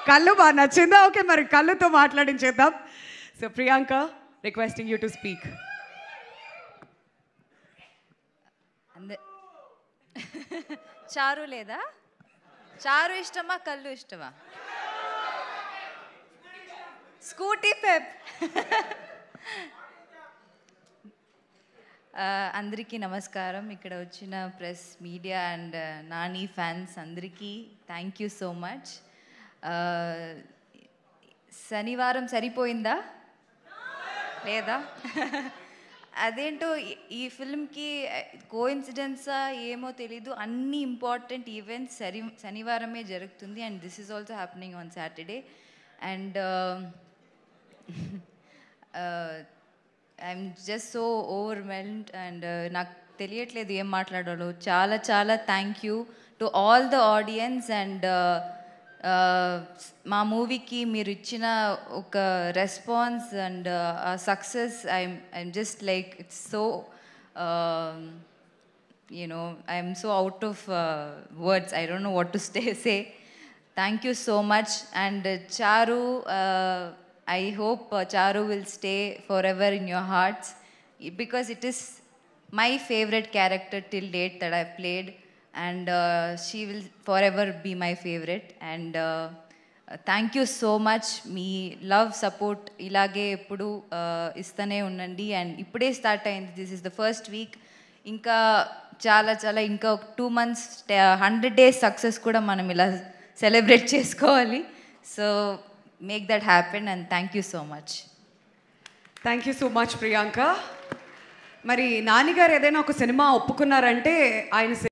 కళ్ళు బాగా నచ్చిందా ఓకే మరి కళ్ళుతో మాట్లాడించేద్దాం so Priyanka requesting you to speak అంద చారు లేదా చారు ఇష్టమా కళ్ళు ఇష్టమా స్కూటీ పెప్ అందరికీ నమస్కారం ఇక్కడ వచ్చిన press media and Nani fans అందరికీ థ్యాంక్ యూ సో మచ్ శనివారం సరిపోయిందా లేదా అదేంటో ఈ- ఈ ఫిల్మ్కి కోఇన్సిడెన్సా ఏమో తెలీదు అన్ని ఇంపార్టెంట్ ఈవెంట్స్ సరి శనివారమే జరుగుతుంది and this is also happening on Saturday and I'm just so overwhelmed and నాకు తెలియట్లేదు ఏం మాట్లాడాలో చాలా చాలా thank you to all the audience and మా మూవీకి మీరు ఇచ్చిన ఒక response and success I'm I'm just like it's so you know i'm so out of uh, words i don't know what to stay, say thank you so much and uh, charu uh, i hope uh, charu will stay forever in your hearts because it is my favorite character till date that i've played and uh, she will forever be my favorite and uh, thank you so much మీ love support ఇలాగే ఎప్పుడు uh, ఇస్తూనే ఉండండి and ఇప్పుడే start అయింది this is the first week ఇంకా చాలా చాలా ఇంకా ఒక two months hundred days success కూడా మనం ఇలా సెలబ్రేట్ చేసుకోవాలి so make that happen and thank you so much thank you so much Priyanka మరి నాన్నగారు ఏదైనా ఒక సినిమా ఒప్పుకున్నారంటే ఆయన